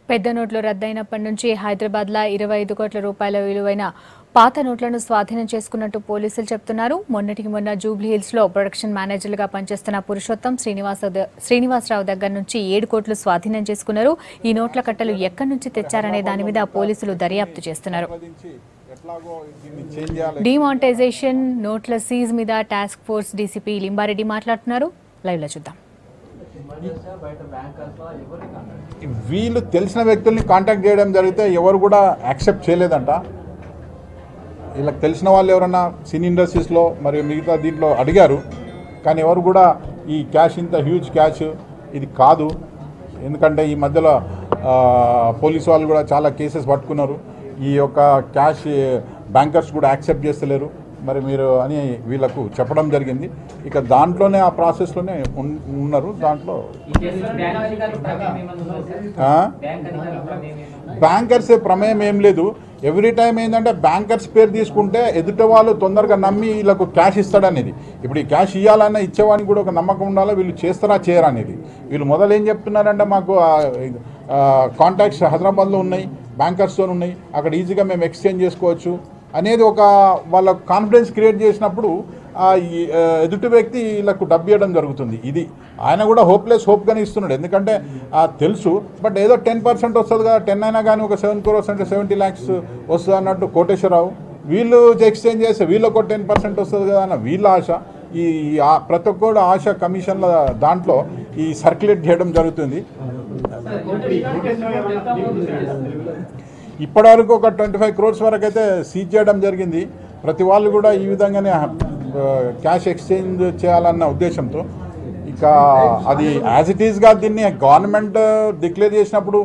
పెద్ద నోట్లు రద్దయినప్పటి నుంచి హైదరాబాద్లో ఇరవై ఐదు కోట్ల రూపాయల విలువైన పాత నోట్లను స్వాధీనం చేసుకున్నట్టు పోలీసులు చెప్తున్నారు మొన్నటికి మొన్న జూబ్లీ హిల్స్లో ప్రొడక్షన్ మేనేజర్లుగా పనిచేస్తున్న పురుషోత్తం శ్రీనివాస శ్రీనివాసరావు దగ్గర నుంచి ఏడు కోట్లు స్వాధీనం చేసుకున్నారు ఈ నోట్ల కట్టలు ఎక్కడి నుంచి తెచ్చారనే దాని మీద పోలీసులు దర్యాప్తు చేస్తున్నారు సంపాదించి ఎట్లాగో దీన్ని చేంజ్ చేయాలి డిమానిటైజేషన్ నోట్ల సీజ్ మీద టాస్క్ ఫోర్స్ డీసీపీ లింబారెడ్డి మాట్లాడుతున్నారు లైవ్లో చూద్దాం వీళ్ళు తెలిసిన వ్యక్తుల్ని కాంటాక్ట్ చేయడం జరిగితే ఎవరు కూడా యాక్సెప్ట్ చేయలేదంట వీళ్ళకి తెలిసిన వాళ్ళు ఎవరన్నా సినీ ఇండస్ట్రీస్లో మరియు మిగతా దీంట్లో అడిగారు కానీ ఎవరు కూడా ఈ క్యాష్ ఇంత హ్యూజ్ క్యాష్ ఇది కాదు ఎందుకంటే ఈ మధ్యలో ఆ, పోలీసు వాళ్ళు కూడా చాలా కేసెస్ పట్టుకున్నారు ఈ యొక్క క్యాష్ బ్యాంకర్స్ కూడా యాక్సెప్ట్ చేస్తలేరు మరి మీరు అని వీళ్ళకు చెప్పడం జరిగింది ఇక దాంట్లోనే ఆ ప్రాసెస్లోనే ఉన్- ఉన్నారు దాంట్లో ఈ కేసులో బ్యాంక్ అధికారులు ప్రమేయం ఏమన్నా ఉందా సార్? ఆ? బ్యాంక్ అధికారుల ప్రమేయం ఏమన్నా ఉందా? బ్యాంకర్స్ ప్రమేయం ఏం లేదు ఎవ్రీ టైం ఏంటంటే బ్యాంకర్స్ పేరు తీసుకుంటే ఎదుటి వాళ్ళు తొందరగా నమ్మి వీళ్ళకు క్యాష్ ఇస్తాడనేది ఇప్పుడు ఈ క్యాష్ ఇవ్వాలన్నా ఇచ్చేవానికి కూడా ఒక నమ్మకం ఉండాలి వీళ్ళు చేస్తారా చేయరా అనేది వీళ్ళు మొదలు ఏం చెప్తున్నారంటే మాకు కాంటాక్ట్స్ హైదరాబాద్లో ఉన్నాయి బ్యాంకర్స్తో ఉన్నాయి అక్కడ ఈజీగా మేము ఎక్స్చేంజ్ చేసుకోవచ్చు అనేది ఒక వాళ్ళ కాన్ఫిడెన్స్ క్రియేట్ చేసినప్పుడు ఆ ఈ, ఆ, ఎదుటి వ్యక్తి వీళ్ళకు డబ్బు ఇవ్వడం జరుగుతుంది ఇది ఆయన కూడా హోప్లెస్ హోప్గానే ఇస్తున్నాడు ఎందుకంటే ఆ, తెలుసు బట్ ఏదో టెన్ పర్సెంట్ వస్తుంది కదా టెన్ అయినా కానీ ఒక సెవెన్ క్రోర్స్ అంటే సెవెంటీ ల్యాక్స్ వస్తుంది అన్నట్టు కోటేశ్వరరావు వీళ్ళు ఎక్స్చేంజ్ చేస్తే వీళ్ళకు ఒక టెన్ పర్సెంట్ వస్తుంది కదా అన్న వీళ్ళ ఆశ ఈ ఈ ఆ- ప్రతి ఒక్కరు ఆశ కమిషన్ల దాంట్లో ఈ సర్క్యులేట్ చేయడం జరుగుతుంది సార్, కోటేశ్వర గారు ఎంత అమౌంట్ చేస్తారు? ఇప్పటివరకు ఒక ట్వంటీ ఫైవ్ క్రోర్స్ వరకు అయితే సీజ్ చేయడం జరిగింది ప్రతి వాళ్ళు కూడా ఈ విధంగానే క్యాష్ ఎక్స్చేంజ్ చేయాలన్న ఉద్దేశంతో ఇక అది యాజ్ ఇట్ ఈస్గా దీన్ని గవర్నమెంట్ డిక్లేర్ చేసినప్పుడు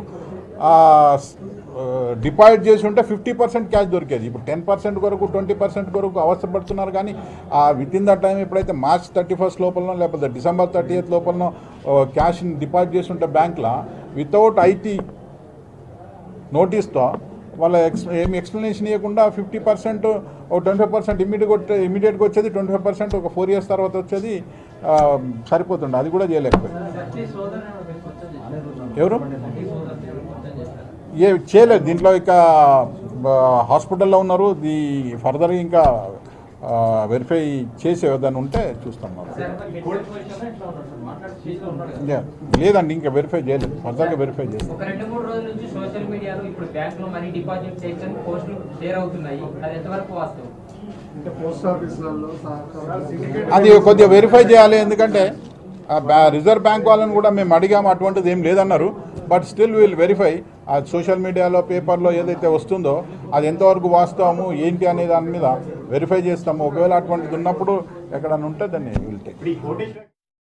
డిపాజిట్ చేసి ఉంటే ఫిఫ్టీ పర్సెంట్ క్యాష్ దొరికేది ఇప్పుడు టెన్ పర్సెంట్ వరకు ట్వంటీ పర్సెంట్ వరకు అవసరపడుతున్నారు కానీ విత్ ఇన్ ద టైం ఎప్పుడైతే మార్చ్ థర్టీ ఫస్ట్ లోపలనో లేకపోతే డిసెంబర్ థర్టీ ఎయిత్ లోపలనో క్యాష్ని డిపాజిట్ చేసి ఉంటే బ్యాంక్లో వితౌట్ ఐటీ నోటీస్తో వాళ్ళ ఎక్స్ ఏమి ఎక్స్ప్లెనేషన్ ఇవ్వకుండా ఫిఫ్టీ పర్సెంట్ ఒక ట్వంటీ ఫైవ్ పర్సెంట్ ఇమీడియట్ ఇమీడియట్గా వచ్చేది ట్వంటీ ఫైవ్ పర్సెంట్ ఒక ఫోర్ ఇయర్స్ తర్వాత వచ్చేది ఆ, సరిపోతుండే అది కూడా చేయలేకపోయింది ప్రతి సోదరుని ఒకరికి వచ్చేది. ఎవరు ప్రతి సోదరుని మొత్తం చేస్తారు. ఏ చేయలేదు దీంట్లో ఇక ఆ, హాస్పిటల్లో ఉన్నారు ఈ ఫర్దర్ ఇంకా వెరిఫై చేసే ఏదైనా ఉంటే చూస్తాం మనం సార్, హెడ్ పొజిషన్లో ఎట్లా ఉన్నాడు సార్? మాట్లాడే స్టేజ్లో ఉన్నాడు కదా? Yeah. లేదండి ఇంకా వెరిఫై చేయలేదు ఫర్దర్గా వెరిఫై చేస్తాం ఒక రెండు మూడు రోజుల నుంచి సోషల్ మీడియాలో ఇప్పుడు బ్యాంక్ లో మనీ డిపాజిట్ చేయొచ్చని పోస్టులు షేర్ అవుతున్నాయి అది ఎంతవరకు వాస్తవం అంటే పోస్ట్ ఆఫీసులలో సహకారం అది కొద్దిగా వెరిఫై చేయాలి ఎందుకంటే ఆ బ్యా- రిజర్వ్ బ్యాంక్ వాళ్ళని కూడా మేము అడిగాము అటువంటిది ఏం లేదన్నారు బట్ స్టిల్ విల్ వెరిఫై ఆ సోషల్ మీడియాలో పేపర్లో ఏదైతే వస్తుందో అది ఎంతవరకు వాస్తవము ఏంటి అనే దాని మీద వెరిఫై చేస్తాము ఒకవేళ అటువంటిది ఉన్నప్పుడు ఎక్కడైనా ఉంటే దాన్ని విల్ టేక్